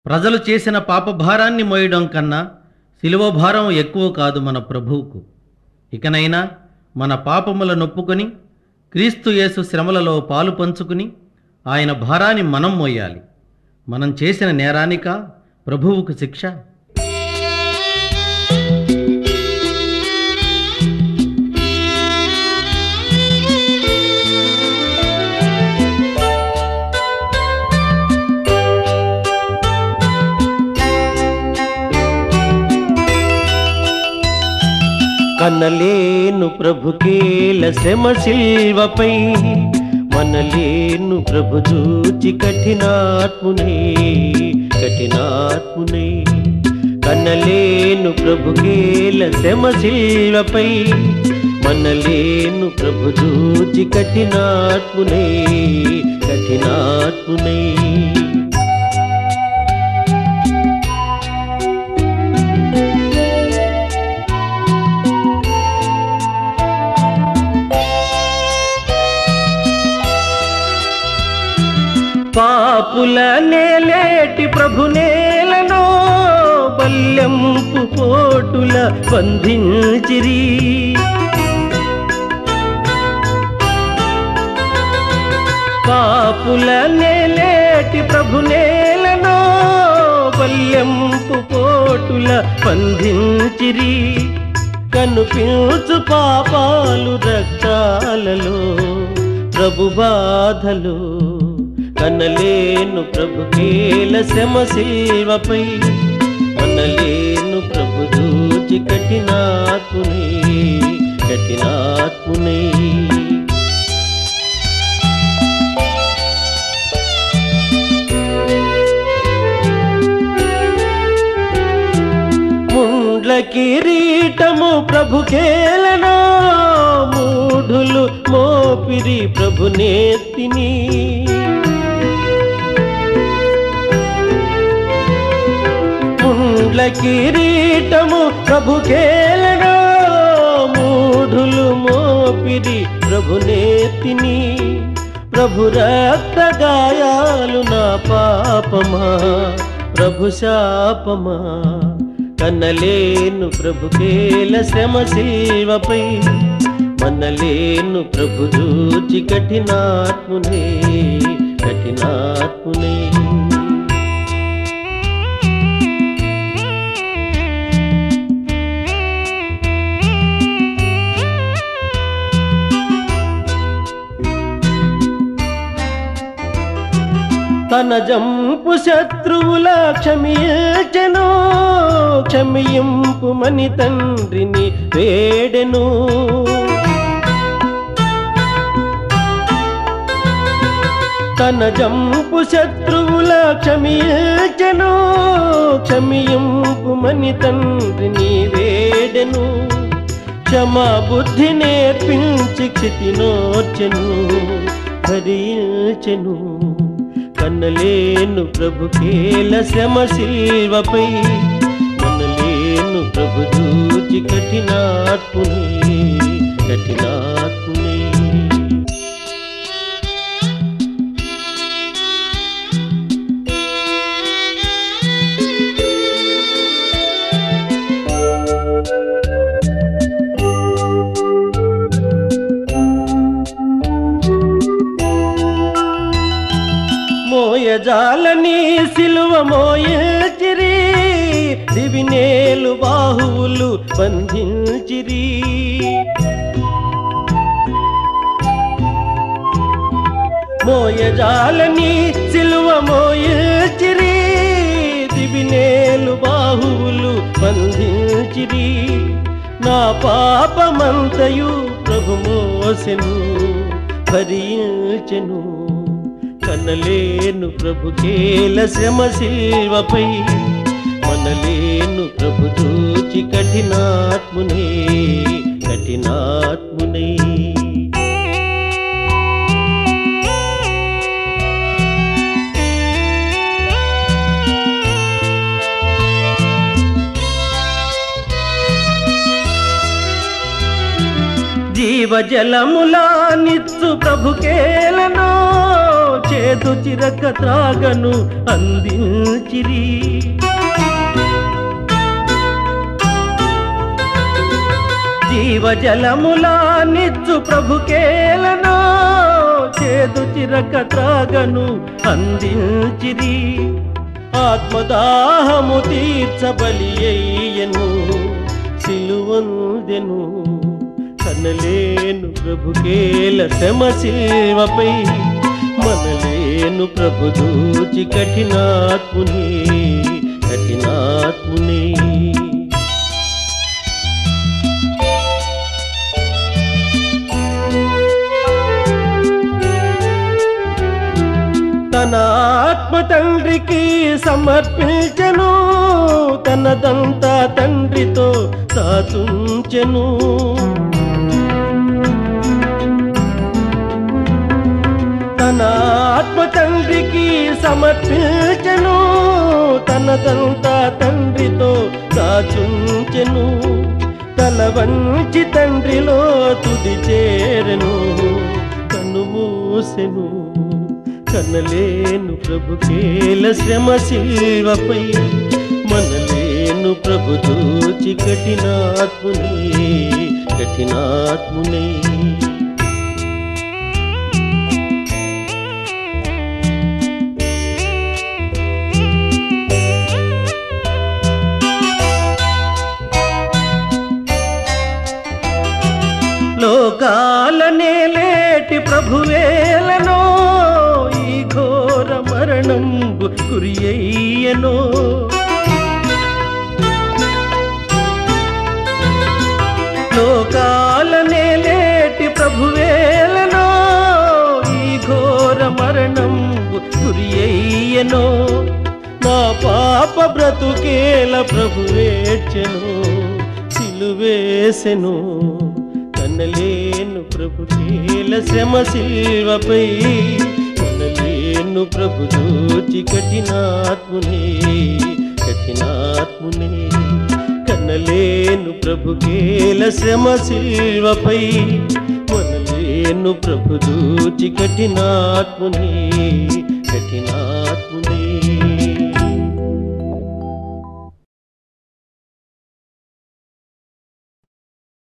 ప్రజలు చేసిన పాపభారాన్ని మోయడం కన్నా శిలువ భారం ఎక్కువ కాదు మన ప్రభువుకు ఇకనైనా మన పాపముల నొప్పుకొని క్రీస్తు యేసు శ్రమలలో పాలు పంచుకుని ఆయన భారాన్ని మనం మోయాలి మనం చేసిన నేరానిక ప్రభువుకు శిక్ష కనలేను ప్రభుకేల శ్రమ శిల్వపై మనలేను ప్రభు చూచి కఠినాత్మునే కఠినాత్మునే కనలేను ప్రభుకేల శ్రమ శిల్వపై మనలేను ప్రభు చూచి కఠినాత్మునే కఠినాత్మునే పాపుల నేలేటి ప్రభు నేలను బల్యంపు పోటుల బంధించిరి పాపుల నేలేటి ప్రభు నేలను బల్యంపు పోటుల బంధించిరి కనుపించు పాపాలు రక్తాలలో ప్రభు బాధలు కనలేను ప్రభు కేల శ్రమ శిల్వపై మనలేను ప్రభు దూచి కఠినాత్మునే కఠినాత్మునే ముండ్ల కిరీటము ప్రభు కేలనో మూఢులు మోపిరి ప్రభు నేతిని ముండ్ల కిరీటము ప్రభు కేలనో మూఢులు మోపిరి ప్రభు నేతిని ప్రభు రక్త గాయాలు నా పాపమా ప్రభు శాపమా కన్నలేను ప్రభు కేల శ్రమ శిల్వపై మనలేను ప్రభు దూచి కఠినాత్మునే కఠినాత్మునే తన జంపు శత్రువుల క్షమించెను క్షమింపు మని తండ్రిని వేడెను తన జంపు శత్రువుల క్షమించెను క్షమింపు మని తండ్రిని వేడెను క్షమా బుద్ధి నేర్పించి క్షితినోర్చెను భరించెను కన్నలేను ప్రభు కేల శ్రమ శిల్వపై మనలేను ప్రభు దూచి కఠినాత్మునే కఠినాత్మునే మోయజాలని సిలువ మోయచిరి దివినేలు బాహువులు బంధించిరి మోయజాలని సిలువ మోయచిరి దివినేలు బాహువులు బంధించిరి నా పాపమంతయు ప్రభు మోసెను భరించెను కనలేను ప్రభు కేల శ్రమ శిల్వపై మనలేను ప్రభు దూచి కఠినాత్మునే కఠినాత్మునే జీవజలములా నిత్సు ప్రభు కేలను చేదు చిరక త్రాగను అందించిరి జీవజలములా నిచ్చు ప్రభుకేలను చేదు చిరక త్రాగను అందించిరి ఆత్మదాహము తీర్చబలి అయ్యను సిలువందెను కనలేను ప్రభుకేల శ్రమ శిల్వపై మనలేను ప్రభు దూచి కఠినాత్ముని కఠినాత్ముని తన ఆత్మ తండ్రికి సమర్పించెను తనదంతా తండ్రితో సాతుంచెను తన ఆత్మ తండ్రికి సమర్పించెను తనదంతా తండ్రితో దాచుంచెను తల వంచి తండ్రిలో తుది చేరెను కను మూసెను కనలేను ప్రభుకేల శ్రమ శిల్వపై మనలేను ప్రభు దూచి కఠినాత్ముని కఠినాత్ముని లోకాలనే లేటి ప్రభువేలనో ఈ ఘోర మరణం గురి అయ్యనో లోకాలనే లేటి ప్రభువేలనో ఈ ఘోర మరణం గురి అయ్యనో నా పాప బ్రతుకేల ప్రభువేర్చెను సిలువేసెను కనలేను ప్రభుకేల శ్రమ శిల్వపై కనలేను ప్రభు దూచి కఠినాత్ముని కఠినాత్ముని కనలేను ప్రభుకేల శ్రమ శిల్వపై మనలేను ప్రభు దూచి కఠినాత్ముని కఠినాత్ముని